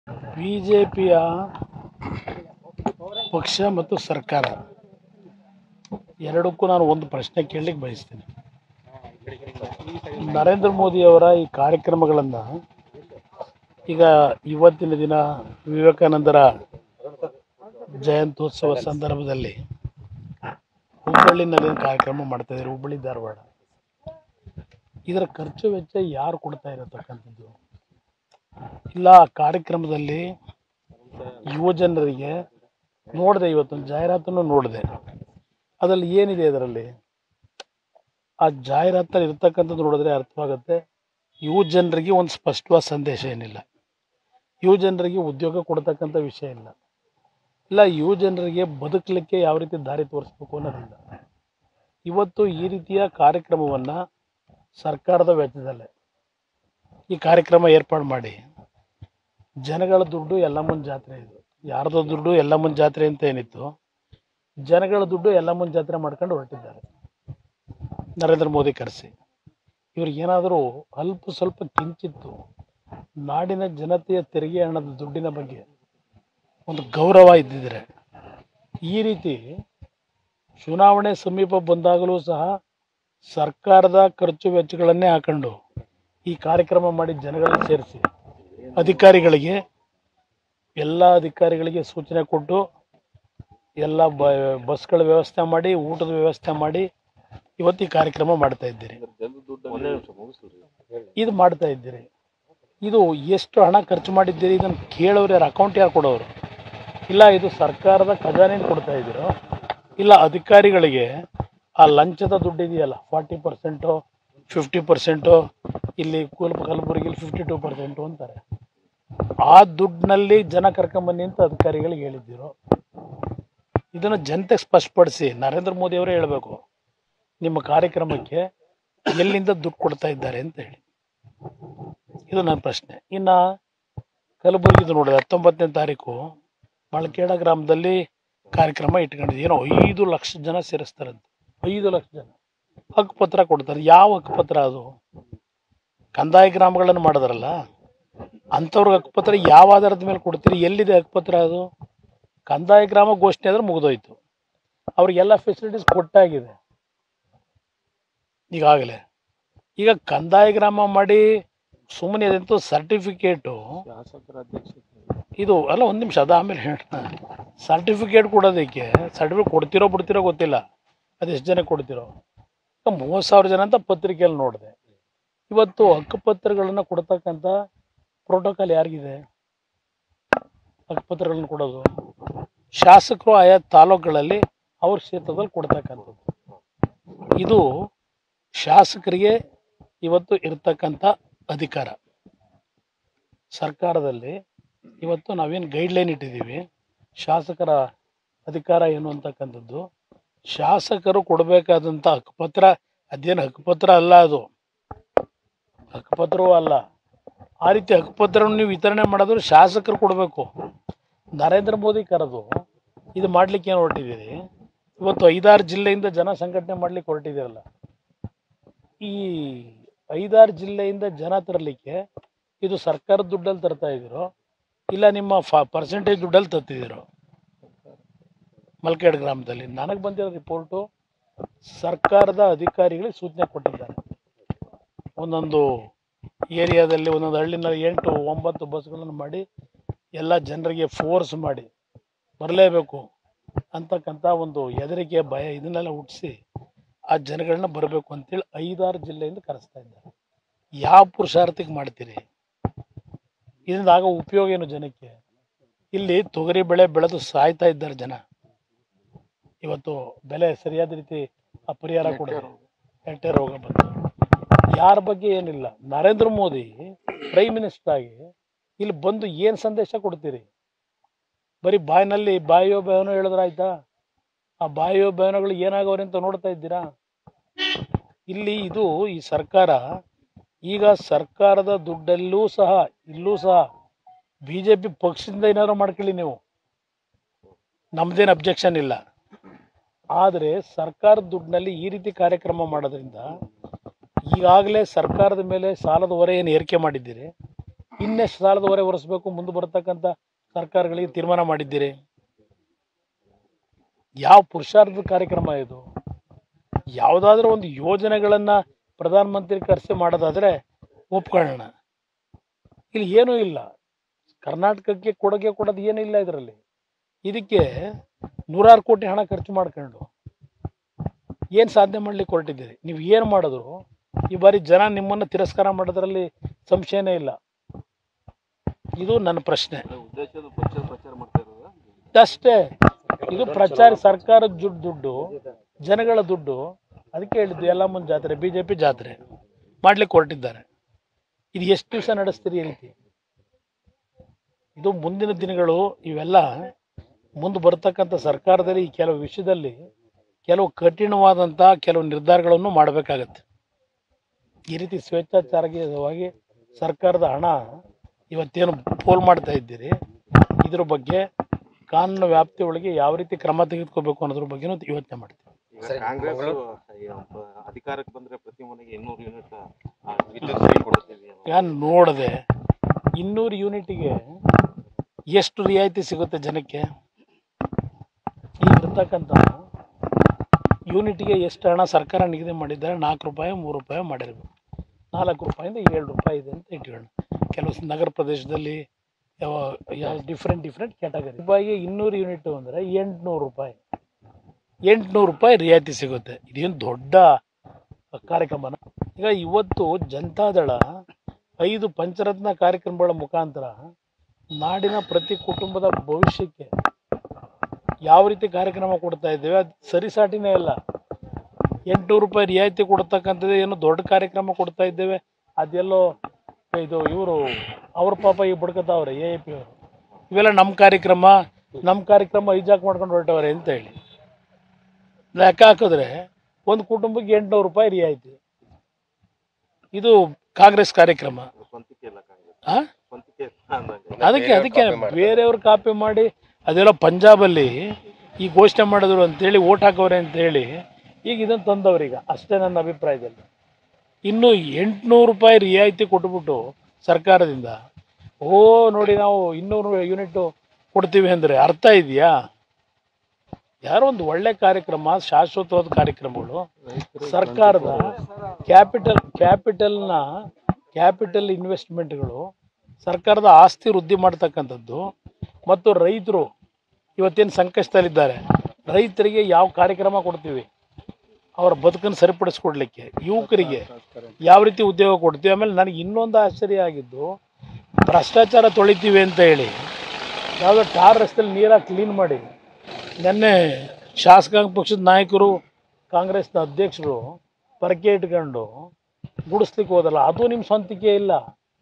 B J ಪಿಯ ಪಕ್ಷ ಮತ್ತು ಸರ್ಕಾರ ಎರಡಕ್ಕೂ ನಾನು ಒಂದು ಪ್ರಶ್ನೆ ಕೇಳಲಿಕ್ಕೆ ಬಯಸ್ತೀನಿ ನರೇಂದ್ರ ಮೋದಿಯವರ ಈ ಕಾರ್ಯಕ್ರಮಗಳನ್ನು ಈಗ ಇವತ್ತಿನ ದಿನ ವಿವೇಕಾನಂದರ ಜಯಂತ್ಯೋತ್ಸವ ಸಂದರ್ಭದಲ್ಲಿ ಹುಬ್ಬಳ್ಳಿನಲ್ಲಿ ಒಂದು ಕಾರ್ಯಕ್ರಮ ಮಾಡ್ತಾ ಇದ್ದಾರೆ ಹುಬ್ಬಳ್ಳಿ ಧಾರವಾಡ ಇದರ ಖರ್ಚು ವೆಚ್ಚ ಯಾರು ಕೊಡ್ತಾ ಇರತಕ್ಕಂಥದ್ದು ಇಲ್ಲ ಆ ಕಾರ್ಯಕ್ರಮದಲ್ಲಿ ಯುವ ಜನರಿಗೆ ನೋಡಿದೆ ಇವತ್ತೊಂದು ಜಾಹೀರಾತನ್ನು ನೋಡಿದೆ ಅದರಲ್ಲಿ ಏನಿದೆ ಅದರಲ್ಲಿ ಆ ಜಾಹೀರಾತಲ್ಲಿ ಇರ್ತಕ್ಕಂಥದ್ದು ನೋಡಿದ್ರೆ ಅರ್ಥವಾಗುತ್ತೆ ಯುವ ಜನರಿಗೆ ಒಂದು ಸ್ಪಷ್ಟವಾದ ಸಂದೇಶ ಏನಿಲ್ಲ ಯುವ ಜನರಿಗೆ ಉದ್ಯೋಗ ಕೊಡ್ತಕ್ಕಂಥ ವಿಷಯ ಇಲ್ಲ ಇಲ್ಲ ಯುವ ಜನರಿಗೆ ಬದುಕಲಿಕ್ಕೆ ಯಾವ ರೀತಿ ದಾರಿ ತೋರಿಸ್ಬೇಕು ಅನ್ನೋದಿಲ್ಲ ಇವತ್ತು ಈ ರೀತಿಯ ಕಾರ್ಯಕ್ರಮವನ್ನು ಸರ್ಕಾರದ ವೆಚ್ಚದಲ್ಲೇ ಈ ಕಾರ್ಯಕ್ರಮ ಏರ್ಪಾಡು ಮಾಡಿ ಜನಗಳ ದುಡ್ಡು ಎಲ್ಲಮ್ಮನ ಜಾತ್ರೆ ಇದು ಯಾರ್ದೋ ದುಡ್ಡು ಎಲ್ಲಮ್ಮನ ಜಾತ್ರೆ ಅಂತ ಏನಿತ್ತು ಜನಗಳ ದುಡ್ಡು ಎಲ್ಲಮ್ಮನ ಜಾತ್ರೆ ಮಾಡ್ಕೊಂಡು ಹೊರಟಿದ್ದಾರೆ ನರೇಂದ್ರ ಮೋದಿ ಕರೆಸಿ ಇವ್ರಿಗೇನಾದರೂ ಅಲ್ಪ ಸ್ವಲ್ಪ ಕಿಂಚಿತ್ತು ನಾಡಿನ ಜನತೆಯ ತೆರಿಗೆ ಹಣದ ದುಡ್ಡಿನ ಬಗ್ಗೆ ಒಂದು ಗೌರವ ಇದ್ದಿದ್ರೆ ಈ ರೀತಿ ಚುನಾವಣೆ ಸಮೀಪ ಬಂದಾಗಲೂ ಸಹ ಸರ್ಕಾರದ ಖರ್ಚು ವೆಚ್ಚಗಳನ್ನೇ ಹಾಕೊಂಡು ಈ ಕಾರ್ಯಕ್ರಮ ಮಾಡಿ ಜನಗಳನ್ನ ಸೇರಿಸಿ ಅಧಿಕಾರಿಗಳಿಗೆ ಎಲ್ಲ ಅಧಿಕಾರಿಗಳಿಗೆ ಸೂಚನೆ ಕೊಟ್ಟು ಎಲ್ಲ ಬ ಬಸ್ಗಳ ವ್ಯವಸ್ಥೆ ಮಾಡಿ ಊಟದ ವ್ಯವಸ್ಥೆ ಮಾಡಿ ಇವತ್ತು ಈ ಕಾರ್ಯಕ್ರಮ ಮಾಡ್ತಾ ಇದ್ದೀರಿ ಇದು ಮಾಡ್ತಾ ಇದ್ದೀರಿ ಇದು ಎಷ್ಟು ಹಣ ಖರ್ಚು ಮಾಡಿದ್ದೀರಿ ಇದನ್ನು ಕೇಳೋರು ಯಾರು ಅಕೌಂಟ್ ಯಾರು ಕೊಡೋರು ಇಲ್ಲ ಇದು ಸರ್ಕಾರದ ಖಜಾನೆಯಿಂದ ಕೊಡ್ತಾ ಇದ್ದೀರೋ ಇಲ್ಲ ಅಧಿಕಾರಿಗಳಿಗೆ ಆ ಲಂಚದ ದುಡ್ಡು ಇದೆಯಲ್ಲ ಫಾರ್ಟಿ ಪರ್ಸೆಂಟು ಫಿಫ್ಟಿ ಪರ್ಸೆಂಟು ಇಲ್ಲಿ ಕೂಲ್ ಕಲಬುರಗಿಲಿ ಫಿಫ್ಟಿ ಟೂ ಪರ್ಸೆಂಟು ಅಂತಾರೆ ಆ ದುಡ್ಡಿನಲ್ಲಿ ಜನ ಕರ್ಕೊಂಬನ್ನಿ ಅಂತ ಅಧಿಕಾರಿಗಳಿಗೆ ಹೇಳಿದ್ದೀರೋ ಇದನ್ನು ಜನತೆಗೆ ಸ್ಪಷ್ಟಪಡಿಸಿ ನರೇಂದ್ರ ಮೋದಿ ಅವರೇ ಹೇಳಬೇಕು ನಿಮ್ಮ ಕಾರ್ಯಕ್ರಮಕ್ಕೆ ಎಲ್ಲಿಂದ ದುಡ್ಡು ಕೊಡ್ತಾ ಇದ್ದಾರೆ ಅಂತ ಹೇಳಿ ಇದು ನನ್ನ ಪ್ರಶ್ನೆ ಇನ್ನು ಕಲಬುರಗಿದು ನೋಡಿದೆ ಹತ್ತೊಂಬತ್ತನೇ ತಾರೀಕು ಮಳಕೇಡ ಗ್ರಾಮದಲ್ಲಿ ಕಾರ್ಯಕ್ರಮ ಇಟ್ಕೊಂಡಿದೆ ಏನೋ ಐದು ಲಕ್ಷ ಜನ ಸೇರಿಸ್ತಾರಂತೆ ಐದು ಲಕ್ಷ ಜನ ಹಕ್ಕುಪತ್ರ ಕೊಡ್ತಾರೆ ಯಾವ ಹಕ್ಕುಪತ್ರ ಅದು ಕಂದಾಯ ಗ್ರಾಮಗಳನ್ನು ಮಾಡಿದ್ರಲ್ಲ ಅಂಥವ್ರಿಗೆ ಹಕ್ಕುಪತ್ರ ಯಾವ ಆಧಾರದ ಮೇಲೆ ಕೊಡ್ತೀರಿ ಎಲ್ಲಿದೆ ಹಕ್ಕುಪತ್ರ ಅದು ಕಂದಾಯ ಗ್ರಾಮ ಘೋಷಣೆ ಆದ್ರೆ ಮುಗಿದೋಯ್ತು ಅವ್ರಿಗೆಲ್ಲ ಫೆಸಿಲಿಟೀಸ್ ಕೊಟ್ಟಾಗಿದೆ ಈಗಾಗಲೇ ಈಗ ಕಂದಾಯ ಗ್ರಾಮ ಮಾಡಿ ಸುಮ್ಮನೆ ಅದಂತೂ ಸರ್ಟಿಫಿಕೇಟು ಇದು ಅಲ್ಲ ಒಂದು ನಿಮಿಷ ಅದು ಆಮೇಲೆ ಹೇಳೋಣ ಸರ್ಟಿಫಿಕೇಟ್ ಕೊಡೋದಕ್ಕೆ ಸರ್ಟಿಫಿಕೇಟ್ ಕೊಡ್ತಿರೋ ಬಿಡ್ತಿರೋ ಗೊತ್ತಿಲ್ಲ ಅದೆಷ್ಟು ಜನ ಕೊಡ್ತಿರೋ ಈಗ ಮೂವತ್ತು ಸಾವಿರ ಜನ ಅಂತ ಪತ್ರಿಕೆಯಲ್ಲಿ ನೋಡಿದೆ ಇವತ್ತು ಹಕ್ಕುಪತ್ರಗಳನ್ನು ಕೊಡ್ತಕ್ಕಂಥ ಪ್ರೋಟೋಕಾಲ್ ಯಾರಿಗಿದೆ ಹಕ್ಕುಪತ್ರಗಳನ್ನು ಕೊಡೋದು ಶಾಸಕರು ಆಯಾ ತಾಲೂಕುಗಳಲ್ಲಿ ಅವ್ರ ಕ್ಷೇತ್ರದಲ್ಲಿ ಕೊಡ್ತಕ್ಕಂಥದ್ದು ಇದು ಶಾಸಕರಿಗೆ ಇವತ್ತು ಇರ್ತಕ್ಕಂಥ ಅಧಿಕಾರ ಸರ್ಕಾರದಲ್ಲಿ ಇವತ್ತು ನಾವೇನು ಗೈಡ್ಲೈನ್ ಇಟ್ಟಿದ್ದೀವಿ ಶಾಸಕರ ಅಧಿಕಾರ ಏನು ಅಂತಕ್ಕಂಥದ್ದು ಶಾಸಕರು ಕೊಡಬೇಕಾದಂಥ ಹಕ್ಕುಪತ್ರ ಅದೇನು ಹಕ್ಕುಪತ್ರ ಅಲ್ಲ ಅದು ಹಕ್ಕುಪತ್ರವೂ ಅಲ್ಲ ಆ ರೀತಿ ಹಕ್ಕುಪತ್ರವನ್ನು ನೀವು ವಿತರಣೆ ಮಾಡಿದ್ರೆ ಶಾಸಕರು ಕೊಡಬೇಕು ನರೇಂದ್ರ ಮೋದಿ ಕರೆದು ಇದು ಮಾಡ್ಲಿಕ್ಕೆ ಏನು ಹೊರಟಿದ್ದೀರಿ ಇವತ್ತು ಐದಾರು ಜಿಲ್ಲೆಯಿಂದ ಜನ ಸಂಘಟನೆ ಮಾಡ್ಲಿಕ್ಕೆ ಹೊರಟಿದ್ದೀರಲ್ಲ ಈ ಐದಾರು ಜಿಲ್ಲೆಯಿಂದ ಜನ ತರಲಿಕ್ಕೆ ಇದು ಸರ್ಕಾರದ ದುಡ್ಡಲ್ಲಿ ತರ್ತಾ ಇದ್ದೀರೋ ಇಲ್ಲ ನಿಮ್ಮ ಫ ಪರ್ಸೆಂಟೇಜ್ ದುಡ್ಡಲ್ಲಿ ತರ್ತಿದ್ದೀರೋ ಮಲ್ಕೇಡ್ ಗ್ರಾಮದಲ್ಲಿ ನನಗೆ ಬಂದಿರೋ ರಿಪೋರ್ಟು ಸರ್ಕಾರದ ಅಧಿಕಾರಿಗಳಿಗೆ ಸೂಚನೆ ಕೊಟ್ಟಿದ್ದಾರೆ ಒಂದೊಂದು ಏರಿಯಾದಲ್ಲಿ ಒಂದೊಂದು ಹಳ್ಳಿನಲ್ಲಿ ಎಂಟು ಒಂಬತ್ತು ಬಸ್ಗಳನ್ನು ಮಾಡಿ ಎಲ್ಲ ಜನರಿಗೆ ಫೋರ್ಸ್ ಮಾಡಿ ಬರಲೇಬೇಕು ಅಂತಕ್ಕಂಥ ಒಂದು ಹೆದರಿಕೆ ಭಯ ಇದನ್ನೆಲ್ಲ ಹುಟ್ಟಿಸಿ ಆ ಜನಗಳನ್ನ ಬರಬೇಕು ಅಂತೇಳಿ ಐದಾರು ಜಿಲ್ಲೆಯಿಂದ ಕರೆಸ್ತಾ ಇದ್ದಾರೆ ಯಾವ ಪುರುಷಾರ್ಥಕ್ಕೆ ಮಾಡ್ತೀರಿ ಇದರಿಂದ ಆಗೋ ಉಪಯೋಗ ಏನು ಜನಕ್ಕೆ ಇಲ್ಲಿ ತೊಗರಿ ಬೆಳೆ ಬೆಳೆದು ಸಾಯ್ತಾ ಇದ್ದಾರೆ ಜನ ಇವತ್ತು ಬೆಲೆ ಸರಿಯಾದ ರೀತಿ ಆ ಪರಿಹಾರ ಕೊಡೋದು ಹೆಂಟೆ ರೋಗ ಬಂತು ಯಾರ ಬಗ್ಗೆ ಏನಿಲ್ಲ ನರೇಂದ್ರ ಮೋದಿ ಪ್ರೈಮ್ ಮಿನಿಸ್ಟರ್ ಆಗಿ ಇಲ್ಲಿ ಬಂದು ಏನು ಸಂದೇಶ ಕೊಡ್ತೀರಿ ಬರೀ ಬಾಯಿನಲ್ಲಿ ಬಾಯಿಯೋ ಬೇವನೋ ಹೇಳಿದ್ರೆ ಆಯ್ತಾ ಆ ಬಾಯಿಯೋ ಬೇವನಗಳು ಏನಾಗವ್ರೆ ಅಂತ ನೋಡ್ತಾ ಇದ್ದೀರಾ ಇಲ್ಲಿ ಇದು ಈ ಸರ್ಕಾರ ಈಗ ಸರ್ಕಾರದ ದುಡ್ಡಲ್ಲೂ ಸಹ ಇಲ್ಲೂ ಸಹ ಬಿ ಜೆ ಪಿ ಪಕ್ಷದಿಂದ ಏನಾದ್ರು ಮಾಡ್ಕೊಳ್ಳಿ ನೀವು ನಮ್ದೇನು ಅಬ್ಜೆಕ್ಷನ್ ಇಲ್ಲ ಆದರೆ ಸರ್ಕಾರದ ದುಡ್ಡಿನಲ್ಲಿ ಈ ರೀತಿ ಕಾರ್ಯಕ್ರಮ ಮಾಡೋದ್ರಿಂದ ಈಗಾಗಲೇ ಸರ್ಕಾರದ ಮೇಲೆ ಸಾಲದ ಹೊರೆ ಏನು ಏರಿಕೆ ಮಾಡಿದ್ದೀರಿ ಇನ್ನೆಷ್ಟು ಸಾಲದ ಹೊರೆ ಹೊರಿಸ್ಬೇಕು ಮುಂದೆ ಬರ್ತಕ್ಕಂಥ ಸರ್ಕಾರಗಳಿಗೆ ತೀರ್ಮಾನ ಮಾಡಿದ್ದೀರಿ ಯಾವ ಪುರುಷಾರ್ಥದ ಕಾರ್ಯಕ್ರಮ ಇದು ಯಾವುದಾದ್ರೂ ಒಂದು ಯೋಜನೆಗಳನ್ನು ಪ್ರಧಾನಮಂತ್ರಿ ಕರೆಸಿ ಮಾಡೋದಾದರೆ ಒಪ್ಕೊಳ್ಳೋಣ ಇಲ್ಲಿ ಏನೂ ಇಲ್ಲ ಕರ್ನಾಟಕಕ್ಕೆ ಕೊಡುಗೆ ಕೊಡೋದು ಏನೂ ಇಲ್ಲ ಇದರಲ್ಲಿ ಇದಕ್ಕೆ ನೂರಾರು ಕೋಟಿ ಹಣ ಖರ್ಚು ಮಾಡ್ಕೊಂಡು ಏನು ಸಾಧನೆ ಮಾಡ್ಲಿಕ್ಕೆ ಹೊರಟಿದ್ದೀರಿ ನೀವು ಏನು ಮಾಡಿದ್ರು ಈ ಬಾರಿ ಜನ ನಿಮ್ಮನ್ನು ತಿರಸ್ಕಾರ ಮಾಡೋದ್ರಲ್ಲಿ ಸಂಶಯನೇ ಇಲ್ಲ ಇದು ನನ್ನ ಪ್ರಶ್ನೆ ಉದ್ದೇಶದ ಪಕ್ಷ ಪ್ರಚಾರ ಮಾಡ್ತಾ ಇರೋದು ಅಷ್ಟೇ ಇದು ಪ್ರಚಾರ ಸರ್ಕಾರದ ದುಡ್ಡು ದುಡ್ಡು ಜನಗಳ ದುಡ್ಡು ಅದಕ್ಕೆ ಹೇಳಿದ್ದು ಎಲ್ಲ ಮುಂದೆ ಜಾತ್ರೆ ಬಿ ಜೆ ಪಿ ಜಾತ್ರೆ ಮಾಡ್ಲಿಕ್ಕೆ ಹೊರಟಿದ್ದಾರೆ ಇದು ಎಷ್ಟು ದಿವಸ ನಡೆಸ್ತೀರಿ ಈ ರೀತಿ ಇದು ಮುಂದಿನ ದಿನಗಳು ಇವೆಲ್ಲ ಮುಂದೆ ಬರ್ತಕ್ಕಂಥ ಸರ್ಕಾರದಲ್ಲಿ ಈ ಕೆಲವು ವಿಷಯದಲ್ಲಿ ಕೆಲವು ಕಠಿಣವಾದಂಥ ಕೆಲವು ನಿರ್ಧಾರಗಳನ್ನು ಮಾಡಬೇಕಾಗತ್ತೆ ಈ ರೀತಿ ಸ್ವೇಚ್ಛಾಚಾರವಾಗಿ ಸರ್ಕಾರದ ಹಣ ಇವತ್ತೇನು ಪೋಲ್ ಮಾಡ್ತಾ ಇದ್ದೀರಿ ಇದ್ರ ಬಗ್ಗೆ ಕಾನೂನು ವ್ಯಾಪ್ತಿ ಒಳಗೆ ಯಾವ ರೀತಿ ಕ್ರಮ ತೆಗೆದುಕೋಬೇಕು ಅನ್ನೋದ್ರ ಬಗ್ಗೆನೂ ಯೋಚನೆ ಮಾಡ್ತೀವಿ ಈಗ ಕಾಂಗ್ರೆಸ್ ಅಧಿಕಾರಕ್ಕೆ ಬಂದ್ರೆ ಪ್ರತಿ ಮನೆಗೆ ಇನ್ನೂರು ಯೂನಿಟ್ ವಿದ್ಯುತ್ ಫ್ರೀ ಕೊಡ್ತೀವಿ ಅನ್ನೋ. ನಾನು ನೋಡಿದೆ ಇನ್ನೂರು ಯೂನಿಟಿಗೆ ಎಷ್ಟು ರಿಯಾಯಿತಿ ಸಿಗುತ್ತೆ ಜನಕ್ಕೆ ಈಗ ಇರ್ತಕ್ಕಂಥ ಯೂನಿಟ್ಗೆ ಎಷ್ಟು ಹಣ ಸರ್ಕಾರ ನಿಗದಿ ಮಾಡಿದ್ದಾರೆ ನಾಲ್ಕು ರೂಪಾಯಿ ಮೂರು ರೂಪಾಯಿ ಮಾಡಿರ್ಬೇಕು ನಾಲ್ಕು ರೂಪಾಯಿಂದ ಏಳು ರೂಪಾಯಿ ಇದೆ ಅಂತ ಇಟ್ಕೊಳ್ಳೋಣ ಕೆಲವು ನಗರ ಪ್ರದೇಶದಲ್ಲಿ ಯಾವ ಯಾವ ಡಿಫ್ರೆಂಟ್ ಡಿಫ್ರೆಂಟ್ ಕ್ಯಾಟಗರಿ ರೂಪಾಯಿಗೆ ಇನ್ನೂರು ಯೂನಿಟ್ ಅಂದರೆ ಎಂಟುನೂರು ರೂಪಾಯಿ ಎಂಟುನೂರು ರೂಪಾಯಿ ರಿಯಾಯಿತಿ ಸಿಗುತ್ತೆ ಇದೇನು ದೊಡ್ಡ ಕಾರ್ಯಕ್ರಮನ ಈಗ ಇವತ್ತು ಜನತಾದಳ ಐದು ಪಂಚರತ್ನ ಕಾರ್ಯಕ್ರಮಗಳ ಮುಖಾಂತರ ನಾಡಿನ ಪ್ರತಿ ಕುಟುಂಬದ ಭವಿಷ್ಯಕ್ಕೆ ಯಾವ ರೀತಿ ಕಾರ್ಯಕ್ರಮ ಕೊಡ್ತಾ ಇದ್ದೇವೆ ಅದು ಸರಿಸಾಟಿನೇ ಇಲ್ಲ ಎಂಟುನೂರು ರೂಪಾಯಿ ರಿಯಾಯಿತಿ ಕೊಡ್ತಕ್ಕಂಥದ್ದು ಏನು ದೊಡ್ಡ ಕಾರ್ಯಕ್ರಮ ಕೊಡ್ತಾ ಇದ್ದೇವೆ ಅದೆಲ್ಲೋ ಇದು ಇವರು ಅವ್ರ ಪಾಪ ಈಗ ಬುಡ್ಕತಾವ್ರೆ ಎ ಪಿ ಅವರು ಇವೆಲ್ಲ ನಮ್ಮ ಕಾರ್ಯಕ್ರಮ ನಮ್ಮ ಕಾರ್ಯಕ್ರಮ ಹೈಜಾಕ್ ಮಾಡ್ಕೊಂಡು ಹೊರಟವ್ರೆ ಅಂತ ಹೇಳಿ ಲೆಕ್ಕ ಹಾಕಿದ್ರೆ ಒಂದು ಕುಟುಂಬಕ್ಕೆ ಎಂಟುನೂರು ರೂಪಾಯಿ ರಿಯಾಯಿತಿ ಇದು ಕಾಂಗ್ರೆಸ್ ಕಾರ್ಯಕ್ರಮ ಸ್ವಂತಿಕೆ ಇಲ್ಲ ಕಾಂಗ್ರೆಸ್ ಆ? ಸ್ವಂತಿಕೆ ಅಂದಂಗೆ ಅದಕ್ಕೆ ಅದಕ್ಕೆ ಬೇರೆಯವ್ರು ಕಾಪಿ ಮಾಡಿ ಅದೆಲ್ಲ ಪಂಜಾಬಲ್ಲಿ ಈ ಘೋಷಣೆ ಮಾಡಿದ್ರು ಅಂತೇಳಿ ಓಟ್ ಹಾಕವ್ರೆ ಅಂತೇಳಿ ಈಗ ಇದನ್ನು ತಂದವ್ರೀಗ ಅಷ್ಟೇ ನನ್ನ ಅಭಿಪ್ರಾಯದಲ್ಲಿ ಇನ್ನು ಎಂಟುನೂರು ರೂಪಾಯಿ ರಿಯಾಯಿತಿ ಕೊಟ್ಬಿಟ್ಟು ಸರ್ಕಾರದಿಂದ ಓ ನೋಡಿ ನಾವು ಇನ್ನೂರು ಯೂನಿಟ್ಟು ಕೊಡ್ತೀವಿ ಅಂದರೆ ಅರ್ಥ ಇದೆಯಾ ಯಾರೋ ಒಂದು ಒಳ್ಳೆ ಕಾರ್ಯಕ್ರಮ ಶಾಶ್ವತವಾದ ಕಾರ್ಯಕ್ರಮಗಳು ಸರ್ಕಾರದ ಕ್ಯಾಪಿಟಲ್ ಕ್ಯಾಪಿಟಲ್ನ ಕ್ಯಾಪಿಟಲ್ ಇನ್ವೆಸ್ಟ್ಮೆಂಟ್ಗಳು ಸರ್ಕಾರದ ಆಸ್ತಿ ವೃದ್ಧಿ ಮಾಡ್ತಕ್ಕಂಥದ್ದು ಮತ್ತು ರೈತರು ಇವತ್ತೇನು ಸಂಕಷ್ಟದಲ್ಲಿದ್ದಾರೆ ರೈತರಿಗೆ ಯಾವ ಕಾರ್ಯಕ್ರಮ ಕೊಡ್ತೀವಿ ಅವರ ಬದುಕನ್ನು ಸರಿಪಡಿಸ್ಕೊಡ್ಲಿಕ್ಕೆ ಯುವಕರಿಗೆ ಯಾವ ರೀತಿ ಉದ್ಯೋಗ ಕೊಡ್ತೀವಿ ಆಮೇಲೆ ನನಗೆ ಇನ್ನೊಂದು ಆಶ್ಚರ್ಯ ಆಗಿದ್ದು ಭ್ರಷ್ಟಾಚಾರ ತೊಳಿತೀವಿ ಅಂತ ಹೇಳಿ ಯಾವುದೋ ಟಾರ್ ರಸ್ತೆಯಲ್ಲಿ ನೀರಾಗಿ ಕ್ಲೀನ್ ಮಾಡಿ ನಿನ್ನೆ ಶಾಸಕಾಂಗ ಪಕ್ಷದ ನಾಯಕರು ಕಾಂಗ್ರೆಸ್ನ ಅಧ್ಯಕ್ಷರು ಪರಕೆ ಇಟ್ಕೊಂಡು ಗುಡಿಸ್ಲಿಕ್ಕೆ ಹೋದಲ್ಲ ಅದು ನಿಮ್ಮ ಸ್ವಂತಿಕೆ ಇಲ್ಲ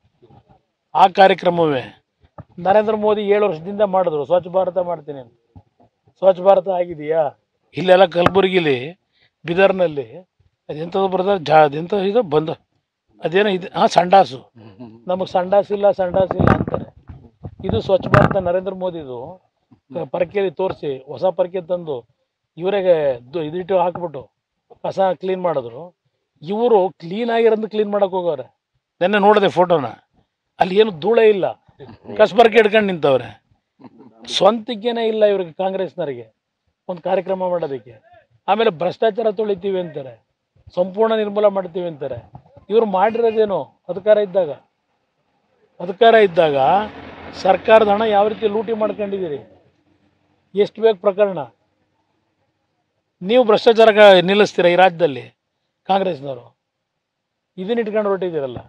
ಆ ಕಾರ್ಯಕ್ರಮವೇ ನರೇಂದ್ರ ಮೋದಿ ಏಳು ವರ್ಷದಿಂದ ಮಾಡಿದ್ರು ಸ್ವಚ್ಛ ಭಾರತ ಮಾಡ್ತೀನಿ ಅಂತ ಸ್ವಚ್ಛ ಭಾರತ ಆಗಿದೆಯಾ ಇಲ್ಲೆಲ್ಲ ಕಲಬುರಗಿಲಿ ಬೀದರ್ನಲ್ಲಿ ಅದೆಂಥದ್ದು ಬರ್ತಾರೆ ಜಾ ಅದೆಂಥ ಇದು ಬಂದ ಅದೇನೋ ಇದೆ ಹಾಂ ಸಂಡಾಸು ನಮಗೆ ಸಂಡಾಸ್ ಇಲ್ಲ ಸಂಡಾಸ್ ಇಲ್ಲ ಅಂತಾರೆ ಇದು ಸ್ವಚ್ಛ ಭಾರತ ನರೇಂದ್ರ ಮೋದಿದು ಪರಕೆಯಲ್ಲಿ ತೋರಿಸಿ ಹೊಸ ಪರಕೆ ತಂದು ಇವರಿಗೆ ಇದಿಟ್ಟು ಹಾಕ್ಬಿಟ್ಟು ಕಸ ಕ್ಲೀನ್ ಮಾಡಿದ್ರು ಇವರು ಕ್ಲೀನ್ ಆಗಿರೋದು ಕ್ಲೀನ್ ಮಾಡಕ್ಕೆ ಹೋಗವ್ರೆ ನೆನ್ನೆ ನೋಡಿದೆ ಫೋಟೋನ ಅಲ್ಲಿ ಏನು ಧೂಳೆ ಇಲ್ಲ ಕಸ್ಬರ್ಕೆ ಹಿಡ್ಕೊಂಡು ನಿಂತವ್ರೆ ಸ್ವಂತಿಕೆನೇ ಇಲ್ಲ ಇವ್ರಿಗೆ ಕಾಂಗ್ರೆಸ್ನವರಿಗೆ ಒಂದು ಕಾರ್ಯಕ್ರಮ ಮಾಡೋದಕ್ಕೆ ಆಮೇಲೆ ಭ್ರಷ್ಟಾಚಾರ ತೊಳಿತೀವಿ ಅಂತಾರೆ ಸಂಪೂರ್ಣ ನಿರ್ಮೂಲ ಮಾಡ್ತೀವಿ ಅಂತಾರೆ ಇವ್ರು ಮಾಡಿರೋದೇನು ಅಧಿಕಾರ ಇದ್ದಾಗ ಅಧಿಕಾರ ಇದ್ದಾಗ ಸರ್ಕಾರದ ಹಣ ಯಾವ ರೀತಿ ಲೂಟಿ ಮಾಡ್ಕೊಂಡಿದ್ದೀರಿ ಎಷ್ಟು ಬೇಕು ಪ್ರಕರಣ ನೀವು ಭ್ರಷ್ಟಾಚಾರ ನಿಲ್ಲಿಸ್ತೀರ ಈ ರಾಜ್ಯದಲ್ಲಿ ಕಾಂಗ್ರೆಸ್ನವರು ಇದನ್ನ ಇಟ್ಕೊಂಡು ಹೊರಟಿದ್ದೀರಲ್ಲ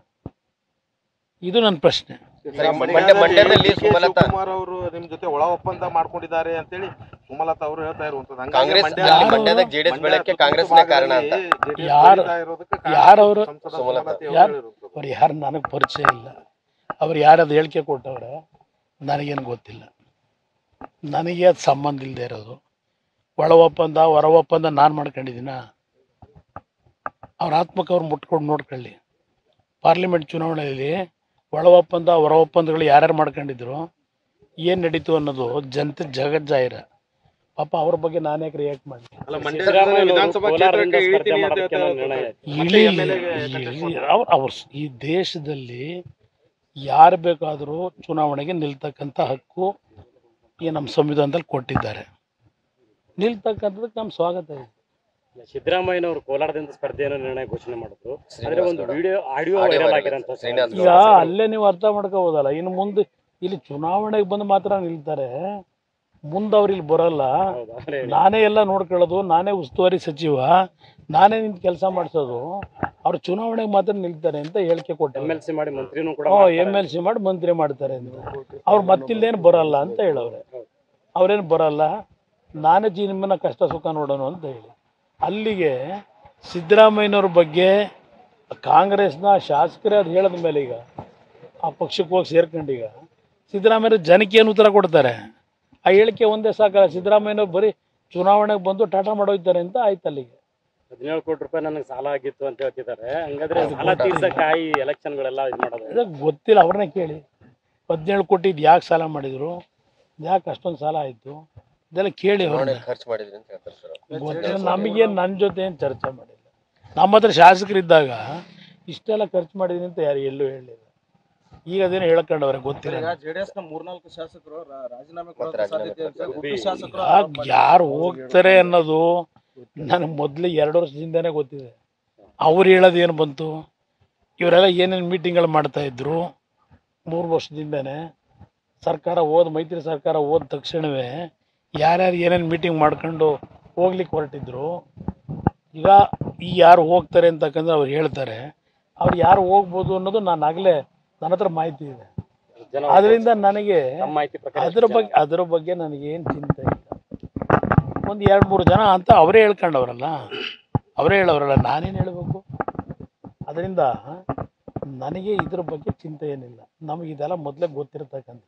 ಇದು ನನ್ನ ಪ್ರಶ್ನೆ ಸರಿ, ಮಂಡ್ಯ ಮಂಡ್ಯದಲ್ಲಿ ಡಿ ಕೆ ಸುಮಲತಾ ಶಿವಕುಮಾರ್ ಅವರು ನಿಮ್ ಜೊತೆ ಒಳ ಒಪ್ಪಂದ ಮಾಡ್ಕೊಂಡಿದ್ದಾರೆ ಅಂತೇಳಿ ಸುಮಲತಾ ಅವರು ಹೇಳ್ತಾ ಇರುವಂತದ್ದು ಹಂಗಾಗಿ ಕಾಂಗ್ರೆಸ್ ಮಂಡ್ಯ- ಅಲ್ಲಿ ಯಾರು- ಮಂಡ್ಯದಾಗ ಜೆಡಿಎಸ್ ಮಂಡ್ಯ ಬೆಳಕ್ಕೆ ಸುತ್ತಮುತ್ತ ಕಾಂಗ್ರೆಸ್ನೇ ಕಾರಣ ಅಂತ ಭಾಗದಲ್ಲಿ JDS ಯಾರು- ಬೆಳೀತಾ ಇರೋದಕ್ಕೆ ಕಾರಣ ಯಾರವರು ಸಂಸದ ಸುಮಲತಾ. ಸುಮಲತಾ ಅವರು ಯಾರು? ಹೇಳಿರುವಂತದ್ದು. ಅವ್ರು ಯಾರು ನನಗೆ ಪರಿಚಯ ಇಲ್ಲ ಅವ್ರು ಯಾರದು ಹೇಳಿಕೆ ಕೊಟ್ಟವ್ರೆ ನನಗೇನು ಗೊತ್ತಿಲ್ಲ ನನಗೆ ಅದು ಸಂಬಂಧ ಇಲ್ಲದೆ ಇರೋದು ಒಳ ಒಪ್ಪಂದ ಹೊರ ಒಪ್ಪಂದ ನಾನು ಮಾಡ್ಕೊಂಡಿದ್ದೀನ ಅವ್ರ ಆತ್ಮಕ್ಕೆ ಅವ್ರು ಮುಟ್ಕೊಂಡು ನೋಡ್ಕೊಳ್ಳಿ ಪಾರ್ಲಿಮೆಂಟ್ ಚುನಾವಣೆಯಲ್ಲಿ ಒಳ ಒಪ್ಪಂದ ಹೊರ ಒಪ್ಪಂದಗಳು ಯಾರ್ಯಾರು ಮಾಡ್ಕೊಂಡಿದ್ರು ಏನು ನಡೀತು ಅನ್ನೋದು ಜನತೆ ಜಗಜ್ಜಾಹಿರ ಪಾಪ ಅವ್ರ ಬಗ್ಗೆ ನಾನೇ ರಿಯಾಕ್ಟ್ ಮಾಡಿ ಅಲ್ಲ ಮಂಡ್ಯ ವಿಧಾನಸಭಾ ಕ್ಷೇತ್ರಕ್ಕೆ ಇಳಿತೀನಿ ಅಂತ ಹೇಳ್ತಾ ಇರೋದು. ಇಳಿ MLA ಗೆ ಇಳಿ- ಅವ್ರು ಅವ್ರು ಈ ದೇಶದಲ್ಲಿ ಯಾರು ಬೇಕಾದರೂ ಚುನಾವಣೆಗೆ ನಿಲ್ತಕ್ಕಂಥ ಹಕ್ಕು ಈ ನಮ್ಮ ಸಂವಿಧಾನದಲ್ಲಿ ಕೊಟ್ಟಿದ್ದಾರೆ ನಿಲ್ತಕ್ಕಂಥದ್ದಕ್ಕೆ ನಮ್ಮ ಸ್ವಾಗತ ಇದೆ ಸಿದ್ದರಾಮಯ್ಯನವರು ಕೋಲಾರದಿಂದ ಸ್ಪರ್ಧೆಯನ್ನು ನಿರ್ಣಯ ಘೋಷಣೆ ಮಾಡಿದ್ರು ಆದ್ರೆ ಶ್ರೀನಿವಾಸ್ ಒಂದು Gowda. Video audio Audio viral viral ಆಗಿರೋಂಥ ಶ್ರೀನಿವಾಸ್ ಈಗ ಅಲ್ಲೇ ನೀವು ಅರ್ಥ ಮಾಡ್ಕೋಬೋದಲ್ಲ ಇನ್ನು ಮುಂದೆ ಇಲ್ಲಿ ಚುನಾವಣೆಗೆ ಬಂದು ಮಾತ್ರ ನಿಲ್ತಾರೆ ಮುಂದೆ ಅವ್ರು ಇಲ್ಲಿ ಬರಲ್ಲ ಹೌದಾ? ಅದೇ ಹೇಳಿ. ನಾನೇ ಎಲ್ಲ ನೋಡ್ಕೊಳ್ಳೋದು ನಾನೇ ಉಸ್ತುವಾರಿ ಸಚಿವ ನಾನೇ ನಿಂತು ಕೆಲಸ ಮಾಡಿಸೋದು ಅವ್ರು ಚುನಾವಣೆಗೆ ಮಾತ್ರ ನಿಲ್ತಾರೆ ಅಂತ ಹೇಳಿಕೆ ಕೊಟ್ಟೆ ಎಂ ಎಲ್ ಸಿ ಮಾಡಿ ಮಂತ್ರಿನೂ ಕೂಡ ಎಮ್ ಎಲ್ ಸಿ ಮಾಡಿ ಮಂತ್ರಿ ಮಾಡ್ತಾರೆ ಅಂತ ಅವ್ರು ಮತ್ತಿಲ್ಲೇನು ಬರಲ್ಲ ಅಂತ ಹೇಳವ್ರೆ ಅವ್ರೇನು ಬರಲ್ಲ ನಾನೇ ಜಿ ನಿಮ್ಮನ್ನ ಕಷ್ಟ ಸುಖ ನೋಡೋಣ ಅಂತ ಹೇಳಿ ಅಲ್ಲಿಗೆ ಸಿದ್ದರಾಮಯ್ಯನವ್ರ ಬಗ್ಗೆ ಕಾಂಗ್ರೆಸ್ನ ಶಾಸಕರೇ ಅದು ಹೇಳಿದ ಮೇಲೆ ಈಗ ಆ ಪಕ್ಷಕ್ಕೆ ಹೋಗಿ ಸೇರ್ಕೊಂಡು ಈಗ ಸಿದ್ದರಾಮಯ್ಯ ಜನಕ್ಕೆ ಏನು ಉತ್ತರ ಕೊಡ್ತಾರೆ ಆ ಹೇಳಿಕೆ ಒಂದೇ ಸಾಕಲ್ಲ ಸಿದ್ದರಾಮಯ್ಯನವ್ರು ಬರೀ ಚುನಾವಣೆಗೆ ಬಂದು ಟಾಟಾ ಮಾಡೋಯ್ತಾರೆ ಅಂತ ಆಯ್ತು ಅಲ್ಲಿಗೆ ಹದಿನೇಳು ಕೋಟಿ ರೂಪಾಯಿ ನನಗೆ ಸಾಲ ಆಗಿತ್ತು ಅಂತ ಹೇಳ್ತಿದ್ದಾರೆ ಹಂಗಾದ್ರೆ ಸಾಲ ತೀರ್ಸಕ್ಕಾಗಿ ಎಲೆಕ್ಷನ್ಗಳೆಲ್ಲ ಇದು ಮಾಡೋದು ಅದಕ್ಕೆ ಗೊತ್ತಿಲ್ಲ ಅವ್ರನ್ನೇ ಕೇಳಿ ಹದಿನೇಳು ಕೋಟಿ ಇದು ಯಾಕೆ ಸಾಲ ಮಾಡಿದರು ಯಾಕೆ ಅಷ್ಟೊಂದು ಸಾಲ ಆಯಿತು ಇದೆಲ್ಲ ಕೇಳಿ ಅವ್ರನ್ನ ಚುನಾವಣೆಗೆ ಖರ್ಚು ಮಾಡಿದ್ರಿ ಅಂತ ಹೇಳ್ತಾರೆ ಸರ್ ಗೊತ್ತಿಲ್ಲ ನಮಗೆ ನನ್ನ ಜೊತೆ ಏನು ಚರ್ಚೆ ಮಾಡಿಲ್ಲ ನಮ್ಮ ಹತ್ರ ಶಾಸಕರಿದ್ದಾಗ ಇಷ್ಟೆಲ್ಲ ಖರ್ಚು ಮಾಡಿದೀನಿ ಅಂತ ಯಾರು ಎಲ್ಲೂ ಹೇಳಿಲ್ಲ ಈಗ ಅದೇನೋ ಹೇಳ್ಕೊಂಡವ್ರೆ ಗೊತ್ತಿಲ್ಲ ಈಗ ಜೆಡಿಎಸ್ ನ ಮೂರ್ನಾಲ್ಕು ಶಾಸಕರು ರಾ- ರಾಜೀನಾಮೆ ಕೊಡೋ ಮತ್ತೆ ಸಾಧ್ಯತೆ ರಾಜೀನಾಮೆ ಅಂತ ಉಡುಪಿ ಶಾಸಕರು ಯಾಕ್ ಯಾರು ಹೋಗ್ತಾರೆ ಅನ್ನೋದು ನನಗೆ ಮೊದಲು ಎರಡು ವರ್ಷದಿಂದನೇ ಗೊತ್ತಿದೆ ಅವ್ರು ಹೇಳೋದು ಏನು ಬಂತು ಇವರೆಲ್ಲ ಏನೇನು ಮೀಟಿಂಗ್ಗಳು ಮಾಡ್ತಾ ಇದ್ರು ಮೂರು ವರ್ಷದಿಂದನೇ ಸರ್ಕಾರ ಹೋದ ಮೈತ್ರಿ ಸರ್ಕಾರ ಹೋದ ತಕ್ಷಣವೇ ಯಾರ್ಯಾರು ಏನೇನು ಮೀಟಿಂಗ್ ಮಾಡ್ಕೊಂಡು ಹೋಗ್ಲಿಕ್ಕೆ ಹೊರಟಿದ್ರು ಈಗ ಈ ಯಾರು ಹೋಗ್ತಾರೆ ಅಂತಕ್ಕಂದ್ರೆ ಅವ್ರು ಹೇಳ್ತಾರೆ ಅವ್ರು ಯಾರು ಹೋಗ್ಬೋದು ಅನ್ನೋದು ನಾನು ಆಗಲೇ ನನ್ನ ಹತ್ರ ಮಾಹಿತಿ ಇದೆ ಜನ ಅದರಿಂದ ನನಗೆ ನಮ್ಮ ಮಾಹಿತಿ ಪ್ರಕಾರ ಅದ್ರ ಬಗ್ಗೆ ಅದ್ರ ಬಗ್ಗೆ ನನಗೇನು ಚಿಂತೆ ಇಲ್ಲ ಒಂದು ಎರಡು ಮೂರು ಜನ ಅಂತ ಅವರೇ ಹೇಳ್ಕೊಂಡವ್ರಲ್ಲ ಅವರೇ ಹೇಳೋರಲ್ಲ ನಾನೇನು ಹೇಳಬೇಕು ಅದರಿಂದ ನನಗೆ ಇದ್ರ ಬಗ್ಗೆ ಚಿಂತೆ ಏನಿಲ್ಲ ನಮಗೆ ಇದೆಲ್ಲ ಮೊದಲೇ ಗೊತ್ತಿರ್ತಕ್ಕಂಥ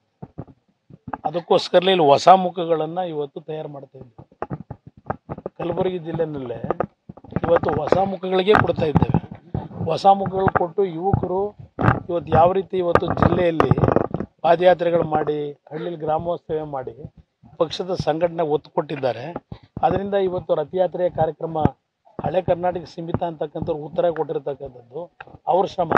ಅದಕ್ಕೋಸ್ಕರಲೇ ಇಲ್ಲಿ ಹೊಸ ಮುಖಗಳನ್ನು ಇವತ್ತು ತಯಾರು ಮಾಡ್ತಾ ಇದ್ದೀವಿ ಕಲಬುರಗಿ ಜಿಲ್ಲೆನಲ್ಲೇ ಇವತ್ತು ಹೊಸ ಮುಖಗಳಿಗೆ ಕೊಡ್ತಾ ಇದ್ದೇವೆ ಹೊಸ ಮುಖಗಳು ಕೊಟ್ಟು ಯುವಕರು ಇವತ್ತು ಯಾವ ರೀತಿ ಇವತ್ತು ಜಿಲ್ಲೆಯಲ್ಲಿ ಪಾದಯಾತ್ರೆಗಳು ಮಾಡಿ ಹಳ್ಳಿಲಿ ಗ್ರಾಮೋತ್ಸವ ಮಾಡಿ ಪಕ್ಷದ ಸಂಘಟನೆ ಒತ್ತು ಕೊಟ್ಟಿದ್ದಾರೆ ಅದರಿಂದ ಇವತ್ತು ರಥಯಾತ್ರೆಯ ಕಾರ್ಯಕ್ರಮ ಹಳೆ ಕರ್ನಾಟಕ ಸೀಮಿತ ಅಂತಕ್ಕಂಥವ್ರು ಉತ್ತರ ಕೊಟ್ಟಿರ್ತಕ್ಕಂಥದ್ದು ಅವ್ರ ಶ್ರಮ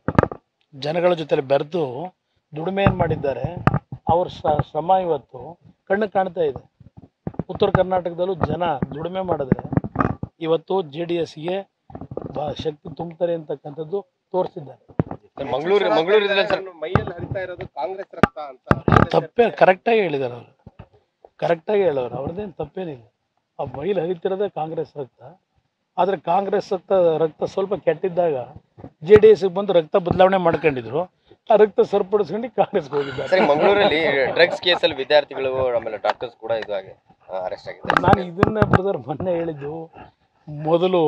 ಜನಗಳ ಜೊತೆ ಬೆರೆತು ದುಡಿಮೆ ಏನು ಮಾಡಿದ್ದಾರೆ ಅವ್ರ ಶ್ರ- ಶ್ರಮ ಇವತ್ತು ಕಣ್ಣು ಕಾಣ್ತಾ ಇದೆ ಉತ್ತರ ಕರ್ನಾಟಕದಲ್ಲೂ ಜನ ದುಡಿಮೆ ಮಾಡಿದ್ರೆ ಇವತ್ತು ಜೆ ಡಿ ಎಸ್ಗೆ ಶಕ್ತಿ ತುಂಬ್ತಾರೆ ಅಂತಕ್ಕಂಥದ್ದು ತೋರಿಸಿದ್ದಾರೆ ಸರ್ ಮಂಗಳೂರು ಮಂಗಳೂರು ಇದ್ರಲ್ಲಿ ಸರ್ ಮೈಯಲ್ಲಿ ಹರಿತಾ ಇರೋದು ಕಾಂಗ್ರೆಸ್ ರಕ್ತ ಅಂತ ತಪ್ಪೇ ಕರೆಕ್ಟಾಗಿ ಹೇಳಿದ್ದಾರೆ ಅವರು ಕರೆಕ್ಟಾಗಿ ಹೇಳೋರು ಅವ್ರದ್ದೇನು ತಪ್ಪೇನಿಲ್ಲ ಆ ಮೈಲಿ ಹರಿತಿರೋದೇ ಕಾಂಗ್ರೆಸ್ ರಕ್ತ ಆದರೆ ಕಾಂಗ್ರೆಸ್ ರಕ್ತ ರಕ್ತ ಸ್ವಲ್ಪ ಕೆಟ್ಟಿದ್ದಾಗ ಜೆ ಡಿ ಎಸ್ಗೆ ಬಂದು ರಕ್ತ ಬದಲಾವಣೆ ಮಾಡ್ಕೊಂಡಿದ್ರು ಆ ರಕ್ತ ಸರಿಪಡಿಸ್ಕೊಂಡು ಕಾಂಗ್ರೆಸ್ಗೆ ಹೋಗಿದ್ದಾರೆ ಸರಿ ಮಂಗಳೂರಲ್ಲಿ ಡ್ರಗ್ಸ್ ಕೇಸಲ್ಲಿ ವಿದ್ಯಾರ್ಥಿಗಳು ಆಮೇಲೆ ಡಾಕ್ಟರ್ಸ್ ಕೂಡ ಇದು ಆಗಿ ಅರೆಸ್ಟ್ ಆಗಿದ್ದಾರೆ ನಾನು ಇದನ್ನೇ ಬ್ರದರ್ ಮೊನ್ನೆ ಹೇಳಿದ್ದು ಮೊದಲು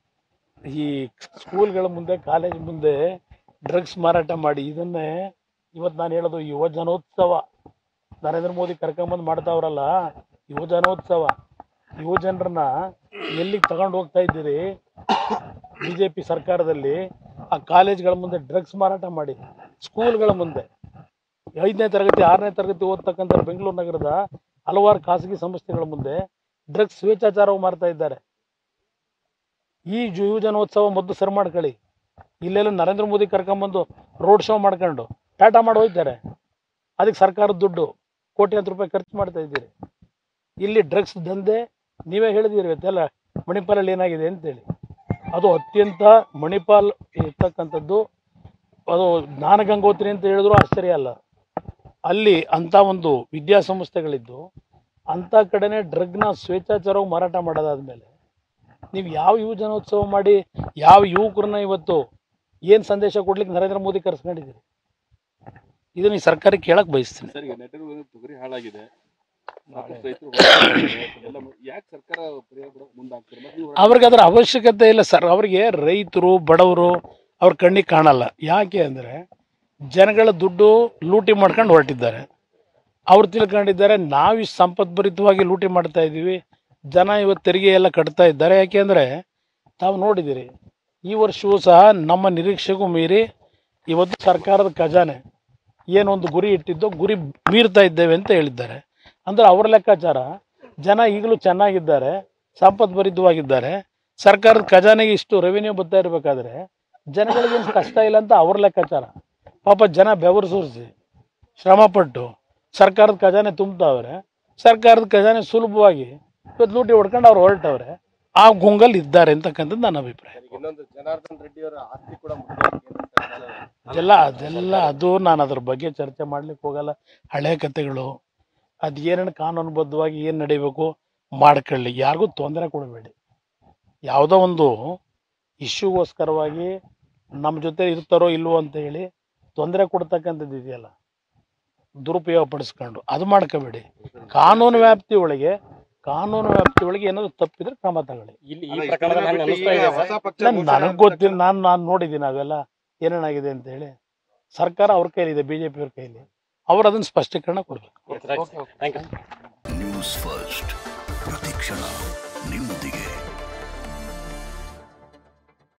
ಈ ಸ್ಕೂಲ್ಗಳ ಮುಂದೆ ಕಾಲೇಜ್ ಮುಂದೆ ಡ್ರಗ್ಸ್ ಮಾರಾಟ ಮಾಡಿ ಇದನ್ನೇ ಇವತ್ತು ನಾನು ಹೇಳೋದು ಯುವ ಜನೋತ್ಸವ ನರೇಂದ್ರ ಮೋದಿ ಕರ್ಕೊಂಬಂದು ಮಾಡ್ತಾವ್ರಲ್ಲ ಯುವ ಜನೋತ್ಸವ ಯುವ ಜನರನ್ನ ಎಲ್ಲಿಗೆ ತಗೊಂಡು ಹೋಗ್ತಾ ಇದ್ದೀರಿ ಬಿ ಜೆ ಪಿ ಸರ್ಕಾರದಲ್ಲಿ ಆ ಕಾಲೇಜ್ಗಳ ಮುಂದೆ ಡ್ರಗ್ಸ್ ಮಾರಾಟ ಮಾಡಿ ಸ್ಕೂಲ್ಗಳ ಮುಂದೆ ಐದನೇ ತರಗತಿ ಆರನೇ ತರಗತಿ ಓದ್ತಕ್ಕಂಥ ಬೆಂಗಳೂರು ನಗರದ ಹಲವಾರು ಖಾಸಗಿ ಸಂಸ್ಥೆಗಳ ಮುಂದೆ ಡ್ರಗ್ಸ್ ಸ್ವೇಚ್ಛಾಚಾರವು ಮಾರ್ತಾ ಇದ್ದಾರೆ ಈ ಜು- ಯುವ ಜನೋತ್ಸವ ಮೊದಲು ಸರಿ ಮಾಡ್ಕೊಳ್ಳಿ ಇಲ್ಲೆಲ್ಲ ನರೇಂದ್ರ ಮೋದಿ ಕರ್ಕೊಂಬಂದು ರೋಡ್ ಶೋ ಮಾಡ್ಕೊಂಡು ಟಾಟಾ ಮಾಡಿ ಹೋಗ್ತಾರೆ ಅದಕ್ಕೆ ಸರ್ಕಾರದ ದುಡ್ಡು ಕೋಟ್ಯಾಂತರ ರೂಪಾಯಿ ಖರ್ಚು ಮಾಡ್ತಾ ಇದ್ದೀರಿ ಇಲ್ಲಿ ಡ್ರಗ್ಸ್ ದಂಧೆ ನೀವೇ ಹೇಳಿದಿರಿ ಇವತ್ತೆಲ್ಲ ಮಣಿಪಾಲಲ್ಲಿ ಏನಾಗಿದೆ ಅಂತೇಳಿ ಅದು ಅತ್ಯಂತ ಮಣಿಪಾಲ್ ಇರ್ತಕ್ಕಂಥದ್ದು ಅದು ಜ್ಞಾನ ಗಂಗೋತ್ರಿ ಅಂತ ಹೇಳಿದ್ರು ಆಶ್ಚರ್ಯ ಅಲ್ಲ ಅಲ್ಲಿ ಅಂಥ ಒಂದು ವಿದ್ಯಾಸಂಸ್ಥೆಗಳಿದ್ದು ಅಂಥ ಕಡೆನೇ ಡ್ರಗ್ನ ಸ್ವೇಚ್ಛಾಚಾರವಾಗಿ ಮಾರಾಟ ಮಾಡೋದಾದ್ಮೇಲೆ ನೀವು ಯಾವ ಯುವ ಜನೋತ್ಸವ ಮಾಡಿ ಯಾವ ಯುವಕರನ್ನ ಇವತ್ತು ಏನು ಸಂದೇಶ ಕೊಡ್ಲಿಕ್ಕೆ ನರೇಂದ್ರ ಮೋದಿ ಕರ್ಸ್ಕೊಂಡಿದ್ದೀರಿ ಇದನ್ನ ಈ ಸರ್ಕಾರಕ್ಕೆ ಕೇಳಕ್ ಬಯಸ್ತೀನಿ ಸರ್ ಈಗ ನೆಟ್ಟಿರುವ ತೊಗರಿ ಹಾಳಾಗಿದೆ ಸಾಕಷ್ಟು ರೈತರು ಎಲ್ಲ ಯಾಕೆ ಸರ್ಕಾರ ಪರಿಹಾರ ಕೊಡೋಕೆ ಮುಂದಾಗ್ತಾರೆ ಮತ್ತೆ ನೀವು ಅವ್ರಿಗೆ ಅದರ ಅವಶ್ಯಕತೆ ಇಲ್ಲ ಸರ್ ಅವರಿಗೆ ರೈತರು ಬಡವರು ಅವ್ರ ಕಣ್ಣಿಗೆ ಕಾಣಲ್ಲ ಯಾಕೆ ಅಂದರೆ ಜನಗಳ ದುಡ್ಡು ಲೂಟಿ ಮಾಡ್ಕೊಂಡು ಹೊರಟಿದ್ದಾರೆ ಅವ್ರು ತಿಳ್ಕೊಂಡಿದ್ದಾರೆ ನಾವು ಇಷ್ಟು ಸಂಪದ್ಭರಿತವಾಗಿ ಲೂಟಿ ಮಾಡ್ತಾ ಇದ್ದೀವಿ ಜನ ಇವತ್ತು ತೆರಿಗೆ ಎಲ್ಲ ಕಟ್ತಾ ಇದ್ದಾರೆ ಯಾಕೆಂದರೆ ತಾವು ನೋಡಿದ್ದೀರಿ ಈ ವರ್ಷವೂ ಸಹ ನಮ್ಮ ನಿರೀಕ್ಷೆಗೂ ಮೀರಿ ಇವತ್ತು ಸರ್ಕಾರದ ಖಜಾನೆ ಏನೊಂದು ಗುರಿ ಇಟ್ಟಿದ್ದೋ ಗುರಿ ಮೀರ್ತಾ ಇದ್ದೇವೆ ಅಂತ ಹೇಳಿದ್ದಾರೆ ಅಂದರೆ ಅವರ ಲೆಕ್ಕಾಚಾರ ಜನ ಈಗಲೂ ಚೆನ್ನಾಗಿದ್ದಾರೆ ಸಂಪದ್ಭರಿತವಾಗಿದ್ದಾರೆ ಸರ್ಕಾರದ ಖಜಾನೆಗೆ ಇಷ್ಟು ರೆವಿನ್ಯೂ ಬರ್ತಾ ಇರಬೇಕಾದ್ರೆ ಜನಗಳಿಗೇನು ಕಷ್ಟ ಇಲ್ಲ ಅಂತ ಅವ್ರ ಲೆಕ್ಕಾಚಾರ ಪಾಪ ಜನ ಬೆವರು ಸುರಿಸಿ ಶ್ರಮಪಟ್ಟು ಸರ್ಕಾರದ ಖಜಾನೆ ತುಂಬ್ತಾವ್ರೆ ಸರ್ಕಾರದ ಖಜಾನೆ ಸುಲಭವಾಗಿ ಇವತ್ತು ಲೂಟಿ ಹೊಡ್ಕೊಂಡು ಅವ್ರು ಹೊರಟವ್ರೆ ಆ ಗುಂಗಲ್ಲಿ ಇದ್ದಾರೆ ಅಂತಕ್ಕಂಥದ್ದು ನನ್ನ ಅಭಿಪ್ರಾಯ ಇನ್ನೊಂದು ಜನಾರ್ದನ್ ರೆಡ್ಡಿ ಅವರ ಆಸ್ತಿ ಕೂಡ ಮುಖ್ಯ ಕೇಂದ್ರ ಸರ್ಕಾರ ಅದೆಲ್ಲ ಅದೆಲ್ಲ ಅದು ನಾನು ಅದ್ರ ಬಗ್ಗೆ ಚರ್ಚೆ ಮಾಡ್ಲಿಕ್ಕೆ ಹೋಗಲ್ಲ ಹಳೆ ಕಥೆಗಳು ಅದು ಏನೇನು ಕಾನೂನುಬದ್ಧವಾಗಿ ಏನು ನಡಿಬೇಕು ಮಾಡ್ಕೊಳ್ಳಿ ಯಾರಿಗೂ ತೊಂದರೆ ಕೊಡಬೇಡಿ ಯಾವುದೋ ಒಂದು ಇಶ್ಯೂಗೋಸ್ಕರವಾಗಿ ನಮ್ಮ ಜೊತೆ ಇರ್ತಾರೋ ಇಲ್ವೋ ಅಂತ ಹೇಳಿ ತೊಂದರೆ ಕೊಡ್ತಕ್ಕಂಥದ್ದು ಇದೆಯಲ್ಲ ದುರುಪಯೋಗ ಪಡಿಸ್ಕೊಂಡು ಅದು ಮಾಡ್ಕೋಬೇಡಿ ಕಾನೂನು ವ್ಯಾಪ್ತಿ ಒಳಗೆ ಕಾನೂನು ವ್ಯಾಪ್ತಿ ಒಳಗೆ ಏನಾದ್ರು ತಪ್ಪಿದ್ರೆ ಕ್ರಮ ತಗೊಳ್ಳಿ ಇಲ್ಲಿ ಈ ಅಲ್ಲ, ಇಷ್ಟು ಪ್ರಕರಣದಲ್ಲಿ ದಿನ ಹಂಗೆ ಬಿಟ್ಟು ಅನಿಸ್ತಾ ಈಗ ಇದೆ ಹೊಸ ಪಕ್ಷ ಇಲ್ಲ ಘೋಷಣೆ ನನಗೆ ಗೊತ್ತಿಲ್ಲ ನಾನು ನಾನು ನೋಡಿದ್ದೀನಿ ಅವೆಲ್ಲ ಏನೇನಾಗಿದೆ ಅಂತ ಹೇಳಿ ಸರ್ಕಾರ ಅವ್ರ ಕೈಲಿದೆ ಬಿ ಜೆ ಪಿಯವ್ರ ಕೈಲಿ ಅವ್ರು ಅದನ್ನು ಸ್ಪಷ್ಟೀಕರಣ ಕೊಡಬೇಕು ಥ್ಯಾಂಕ್ ಯು ನ್ಯೂಸ್ ಫಸ್ಟ್ ಪ್ರತಿಕ್ಷಣ ನಿಮ್ಮೊಂದಿಗೆ